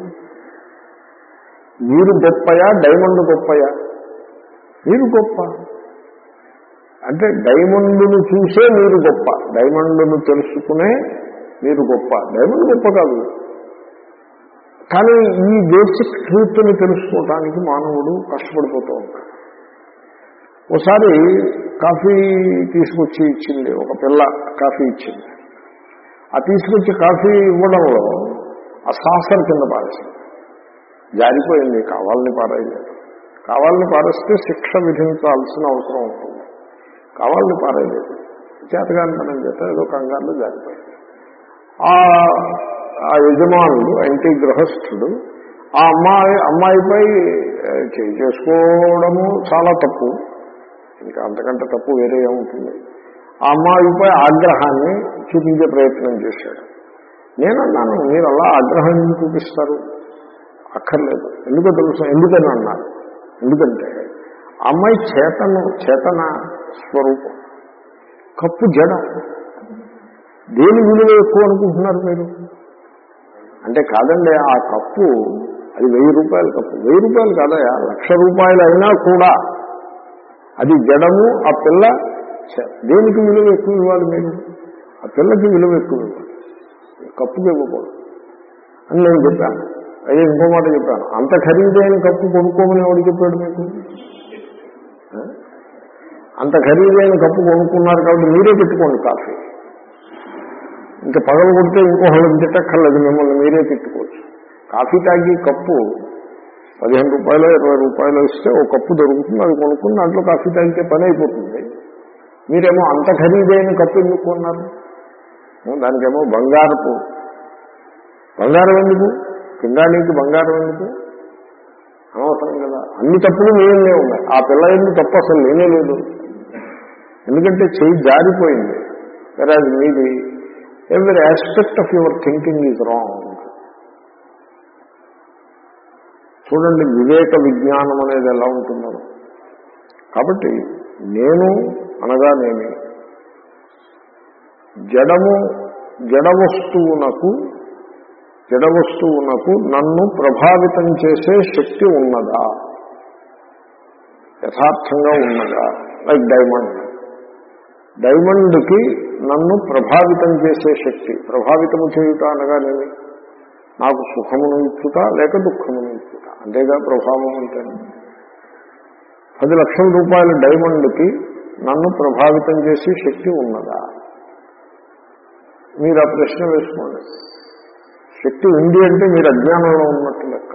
Speaker 1: మీరు గొప్పయా డైమండ్ గొప్పయా మీరు గొప్ప అంటే డైమండును చూసే మీరు గొప్ప డైమండును తెలుసుకునే మీరు గొప్ప డైమండ్ గొప్ప కాదు కానీ ఈ బేసిక్ ట్రూత్ని తెలుసుకోవటానికి మానవుడు కష్టపడిపోతూ ఉంటాడు ఒకసారి కాఫీ తీసుకొచ్చి ఇచ్చింది ఒక పిల్ల కాఫీ ఇచ్చింది ఆ తీసుకొచ్చి కాఫీ ఇవ్వడంలో ఆ సాసర్ కింద పారేసింది జారిపోయింది కావాలని పారేయలేదు కావాలని పారేస్తే శిక్ష విధించాల్సిన అవసరం ఉంటుంది కావాలని పారేయలేదు చేతగాని పని చేత ఏదో కంగారులో జారిపోయింది ఆ ఆ యజమానుడు ఇంటి గృహస్థుడు ఆ అమ్మాయి అమ్మాయిపై చేయి చేసుకోవడము చాలా తప్పు ఇంకా అంతకంటే తప్పు వేరే ఏముంటుంది ఆ అమ్మాయిపై ఆగ్రహాన్ని చూపించే ప్రయత్నం చేశాడు నేనన్నాను మీరు అలా ఆగ్రహాన్ని చూపిస్తారు అక్కర్లేదు ఎందుకో తెలుసు ఎందుకని అన్నారు ఎందుకంటే అమ్మాయి చేతను చేతన స్వరూపం కప్పు జడ దేని విలువ ఎక్కువ అనుకుంటున్నారు మీరు అంటే కాదండి ఆ కప్పు అది వెయ్యి రూపాయల కప్పు వెయ్యి రూపాయలు కాదయా లక్ష రూపాయలు అయినా కూడా అది జడము ఆ పిల్ల దేనికి విలువ ఎక్కువ ఇవ్వాలి మీరు ఆ పిల్లకి విలువ ఎక్కువ ఇవ్వాలి కప్పుకి ఇవ్వకూడదు అని నేను చెప్పాను అయ్యే ఇంకో మాట చెప్పాను అంత ఖరీదైన కప్పు కొనుక్కోమని ఎవడు చెప్పాడు మీకు అంత ఖరీదైన కప్పు కొనుక్కున్నారు కాబట్టి మీరే పెట్టుకోండి కాఫీ ఇంకా పగలు కొడితే ఇంకోహళ్ళని తిట్టక్కర్లేదు మిమ్మల్ని మీరే తిట్టుకోవచ్చు కాఫీ తాగి కప్పు పదిహేను రూపాయలు ఇరవై రూపాయలు ఇస్తే ఒక కప్పు దొరుకుతుంది అది కొనుక్కుని దాంట్లో కాఫీ తాగితే పని అయిపోతుంది మీరేమో అంత ఖరీదైన కప్పు ఎందుకు కొన్నారు దానికేమో బంగారపు బంగారం ఎందుకు పిండానికి బంగారం ఎందుకు అనవసరం కదా అన్ని తప్పులు మీరే ఉన్నాయి ఆ పిల్ల ఎందుకు తప్పు అసలు లేనే లేదు ఎందుకంటే చెయ్యి జారిపోయింది వేరే అది మీది every aspect of your thinking is wrong చూడండి వివేక విజ్ఞానం అనేది ఎలా ఉంటుందో కాబట్టి నేను అనగా నేనే జడము జడ వస్తువునకు జడ వస్తువునకు నన్ను ప్రభావితం చేసే శక్తి ఉన్నదా యథార్థంగా ఉన్నదా లైక్ డైమండ్ డైమండ్కి నన్ను ప్రభావితం చేసే శక్తి ప్రభావితము చేయుట అనగానేమి నాకు సుఖమును ఇచ్చుట లేక దుఃఖమును ఇచ్చుట అంతేగా ప్రభావం అంటే పది లక్షల రూపాయల డైమండ్కి నన్ను ప్రభావితం చేసే శక్తి ఉన్నదా మీరు ఆ ప్రశ్న వేసుకోండి శక్తి ఉంది అంటే మీరు అజ్ఞానంలో ఉన్నట్టు లెక్క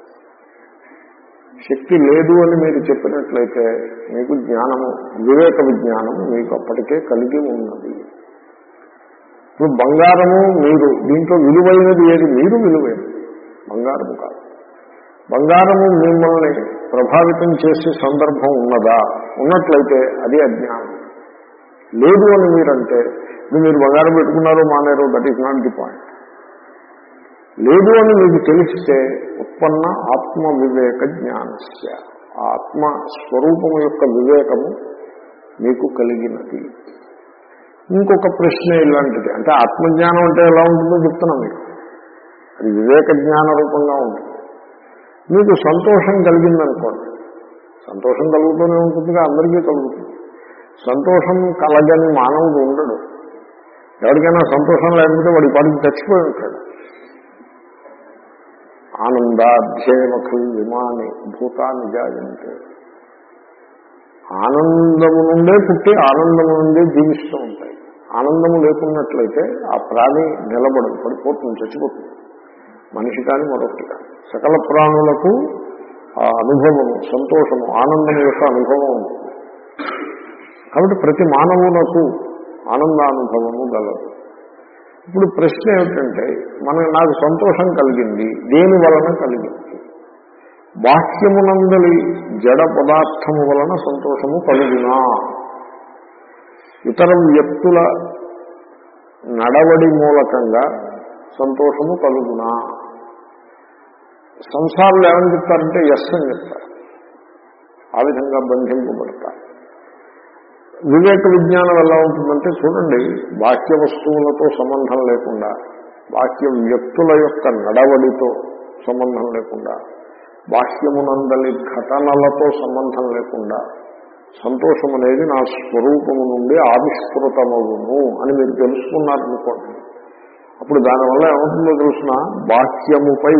Speaker 1: శక్తి లేదు అని మీరు చెప్పినట్లయితే మీకు జ్ఞానము వివేక విజ్ఞానము మీకు అప్పటికే కలిగి ఉన్నది ఇప్పుడు బంగారము మీరు దీంట్లో విలువైనది ఏది మీరు విలువైనది బంగారము కాదు బంగారము మిమ్మల్ని ప్రభావితం చేసే సందర్భం ఉన్నదా ఉన్నట్లయితే అది అజ్ఞానం లేదు అని మీరంటే ఇప్పుడు మీరు బంగారం పెట్టుకున్నారో మానేరో that is not the point లేదు అని మీకు తెలిస్తే ఉత్పన్న ఆత్మ వివేక జ్ఞానస్య ఆ ఆత్మ స్వరూపము యొక్క వివేకము మీకు కలిగినది ఇంకొక ప్రశ్న ఇలాంటిది అంటే ఆత్మజ్ఞానం అంటే ఎలా ఉంటుందో చెప్తున్నాం మీకు అది వివేక జ్ఞాన రూపంగా ఉంటుంది మీకు సంతోషం కలిగిందనుకోండి సంతోషం కలుగుతూనే ఉంటుందిగా అందరికీ కలుగుతుంది సంతోషం కలగని మానవుడు ఉండడు ఎవరికైనా సంతోషం లేకపోతే వాడి పాటికి చచ్చిపోయి ఉంటాడు ఆనందాధ్యేమఖల్ విమాని భూతాన్ని జాయంతే ఆనందము నుండే పుట్టి ఆనందము నుండే జీవిస్తూ ఉంటాయి ఆనందము లేకున్నట్లయితే ఆ ప్రాణి నిలబడదు పడిపోతుంది చచ్చిపోతుంది మనిషి కానీ మరొకటి కానీ సకల ప్రాణులకు ఆ అనుభవము సంతోషము ఆనందం యొక్క అనుభవం ఉంటుంది కాబట్టి ప్రతి మానవునకు ఆనందానుభవము గలదు ఇప్పుడు ప్రశ్న ఏమిటంటే మన నాకు సంతోషం కలిగింది దేని వలన కలిగింది బాహ్యమునందలి జడ పదార్థము వలన సంతోషము కలుగునా ఇతర వ్యక్తుల నడవడి మూలకంగా సంతోషము కలుగునా సంసారంలో ఏమని చెప్తారంటే ఎస్ అని చెప్తారు ఆ విధంగా బంధింపబడతారు వివేక విజ్ఞానం ఎలా ఉంటుందంటే చూడండి బాహ్య వస్తువులతో సంబంధం లేకుండా బాహ్య వ్యక్తుల యొక్క నడవడితో సంబంధం లేకుండా బాహ్యమునందలి ఘటనలతో సంబంధం లేకుండా సంతోషం అనేది నా స్వరూపము నుండి ఆవిష్కృతమవును అని మీరు తెలుసుకున్నారనుకోండి అప్పుడు దానివల్ల ఏమవుతుందో తెలుసిన బాహ్యముపై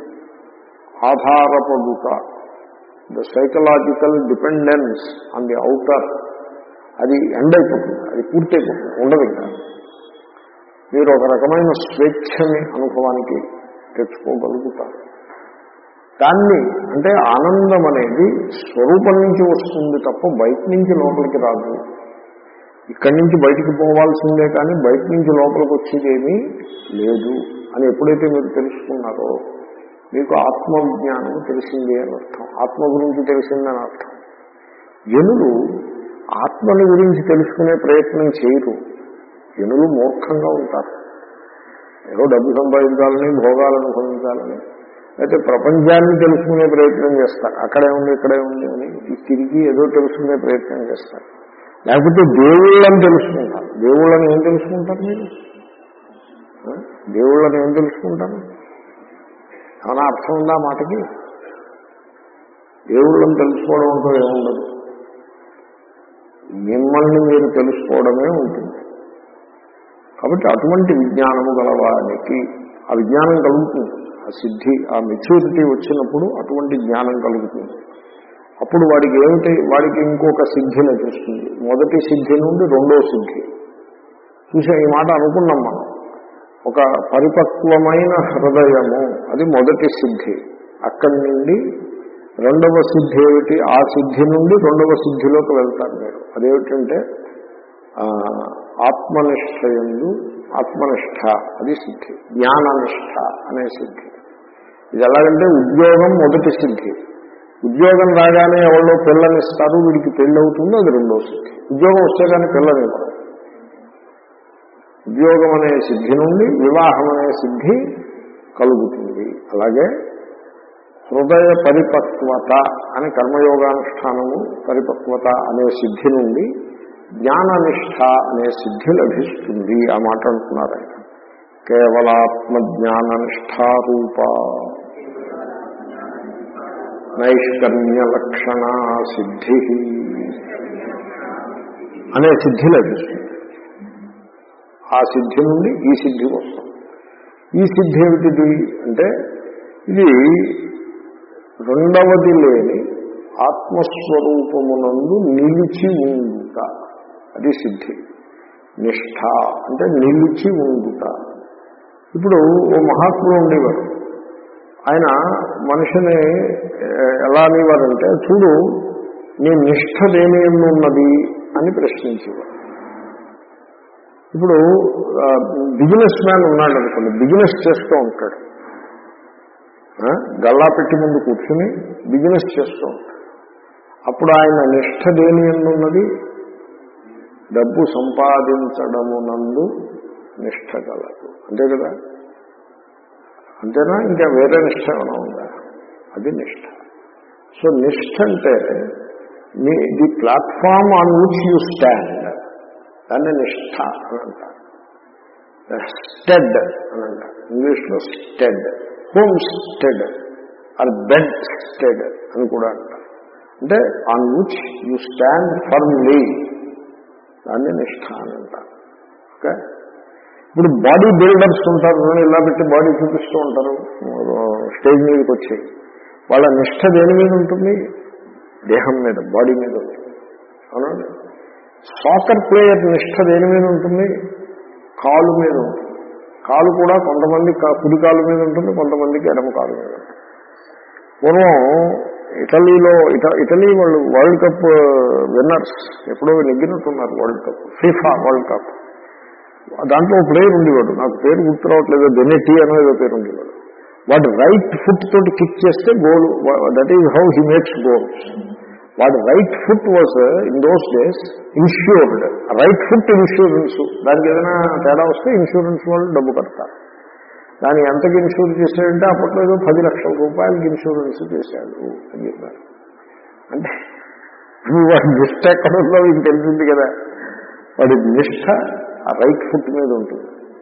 Speaker 1: ఆధారపడుట the psychological dependence on the outer అది ఎండ్ అయిపోతుంది అది పూర్తయిపోతుంది ఉండదు ఇంకా మీరు ఒక రకమైన స్వేచ్ఛని అనుభవానికి తెచ్చుకోగలుగుతారు దాన్ని అంటే ఆనందం అనేది స్వరూపం నుంచి వస్తుంది తప్ప బయట నుంచి లోపలికి రాదు ఇక్కడి నుంచి బయటికి పోవాల్సిందే కానీ బయట నుంచి లోపలికి వచ్చేదేమీ లేదు అని ఎప్పుడైతే మీరు తెలుసుకున్నారో మీకు ఆత్మజ్ఞానం తెలిసిందే అని అర్థం ఆత్మ గురించి తెలిసిందని అర్థం జనులు ఆత్మని గురించి తెలుసుకునే ప్రయత్నం చేయరు జనులు మూర్ఖంగా ఉంటారు ఏదో డబ్బు సంపాదించాలని భోగాలను అనుభవించాలని అయితే ప్రపంచాన్ని తెలుసుకునే ప్రయత్నం చేస్తారు అక్కడే ఉంది ఇక్కడే ఉంది అని తిరిగి ఏదో తెలుసుకునే ప్రయత్నం చేస్తారు లేకపోతే దేవుళ్ళని తెలుసుకుంటారు దేవుళ్ళని ఏం తెలుసుకుంటారు మీరు దేవుళ్ళని ఏం తెలుసుకుంటారు ఏమైనా అర్థం ఉందా మాటకి దేవుళ్ళని తెలుసుకోవడం అంటూ ఏముండదు మిమ్మల్ని మీరు తెలుసుకోవడమే ఉంటుంది కాబట్టి అటువంటి విజ్ఞానము గలవానికి ఆ విజ్ఞానం కలుగుతుంది ఆ సిద్ధి ఆ మెచ్యూరిటీ వచ్చినప్పుడు అటువంటి జ్ఞానం కలుగుతుంది అప్పుడు వాడికి ఏమిటి వాడికి ఇంకొక సిద్ధి లభిస్తుంది మొదటి సిద్ధి నుండి రెండో సిద్ధి చూసా ఈ మాట అనుకున్నాం మనం ఒక పరిపక్వమైన హృదయము అది మొదటి సిద్ధి అక్కడి నుండి రెండవ సిద్ధి ఏమిటి ఆ సిద్ధి నుండి రెండవ సిద్ధిలోకి వెళ్తారు మీరు అదేమిటంటే ఆత్మనిష్టయందు ఆత్మనిష్ట అది సిద్ధి జ్ఞాననిష్ట అనే సిద్ధి ఇది ఎలాగంటే ఉద్యోగం మొదటి సిద్ధి ఉద్యోగం రాగానే ఎవరో పిల్లనిస్తారు వీడికి పెళ్ళి అవుతుందో అది రెండో సిద్ధి ఉద్యోగం వస్తే కానీ పిల్లనివ్వరు ఉద్యోగం అనే సిద్ధి నుండి వివాహం అనే సిద్ధి కలుగుతుంది అలాగే హృదయ పరిపక్వత అని కర్మయోగానుష్ఠానము పరిపక్వత అనే సిద్ధి నుండి జ్ఞాననిష్ట అనే సిద్ధి లభిస్తుంది ఆ మాట అంటున్నారు ఆయన కేవలాత్మజ్ఞాననిష్టారూప నైష్కర్మ్య లక్షణ సిద్ధి అనే సిద్ధి లభిస్తుంది ఆ సిద్ధి నుండి ఈ సిద్ధి వస్తాం ఈ సిద్ధి ఏమిటిది అంటే ఇది రెండవది లేని ఆత్మస్వరూపమునందు నిలిచి ఉండుట అది సిద్ధి నిష్ఠ అంటే నిలిచి ఉండుట ఇప్పుడు ఓ మహాత్ములు ఉండేవారు ఆయన మనిషిని ఏ, ఎలా అనేవారంటే చూడు నీ నిష్ఠ దేని ఎందు ఉన్నది అని ప్రశ్నించేవారు ఇప్పుడు బిజినెస్ మ్యాన్ ఉన్నాడు అనుకోండి బిజినెస్ చేస్తూ ఉంటాడు ఆ, గల్లా పెట్టి ముందు కూర్చుని బిజినెస్ చేస్తూ ఉంటాడు అప్పుడు ఆయన నిష్ఠ దేని ఎందు ఉన్నది డబ్బు సంపాదించడమునందు నిష్ఠ కలదు అంతే కదా అంతేనా ఇంకా వేరే నిష్ఠ ఏమైనా ఉందా అది నిష్ఠ సో నిష్ఠ అంటే మీ the platform on which you stand దాన్ని నిష్ఠ అని అంటారు స్టెడ్ అని అంటారు ఇంగ్లీష్లో stead homestead or bedstead అని కూడా అంటారు అంటే on which you stand firmly దాన్ని నిష్ఠ అని అంటారు ఓకే ఇప్పుడు బాడీ బిల్డర్స్ ఉంటారు చూడండి, ఇలా పెట్టి బాడీ చూపిస్తూ ఉంటారు స్టేజ్ మీదకి వచ్చి వాళ్ళ నిష్ఠ దేని మీద ఉంటుంది దేహం మీద బాడీ మీద ఉంటుంది అవునండి సాకర్ ప్లేయర్ నిష్ఠ దేని మీద ఉంటుంది కాలు మీద ఉంటుంది కాలు కూడా కొంతమంది కా- కుడి కాలు మీద ఉంటుంది కొంతమందికి ఎడమ కాలు మీద ఉంటుంది పూర్వం ఇటలీలో ఇట ఇటలీ వాళ్ళు వరల్డ్ కప్ విన్నర్స్ ఎప్పుడో నెగ్గినట్టున్నారు world cup FIFA world cup దాంట్లో ఒక ప్లేయర్ ఉండేవాడు నాకు పేరు గుర్తు రావట్లేదు బెనెటీ అనేది పేరు ఉండేవాడు వాడు రైట్ ఫుట్ తోటి కిక్ చేస్తే goal that is how he makes goals వాడు right foot was in those days insured right foot insurance దానికి ఏదైనా తేడా వస్తే ఇన్సూరెన్స్ వాళ్ళు డబ్బు కడతారు దాన్ని ఎంతకి ఇన్సూర్ చేశాడంటే అప్పట్లో ఏదో పది లక్షల రూపాయలకి ఇన్సూరెన్స్ చేశాడు అని చెప్పారు అంటే ఇప్పుడు వాడి నిష్ట ఎక్కడ ఉందో మీకు తెలిసింది కదా వాడి నిష్ట ఆ రైట్ ఫుట్ మీద ఉంటుంది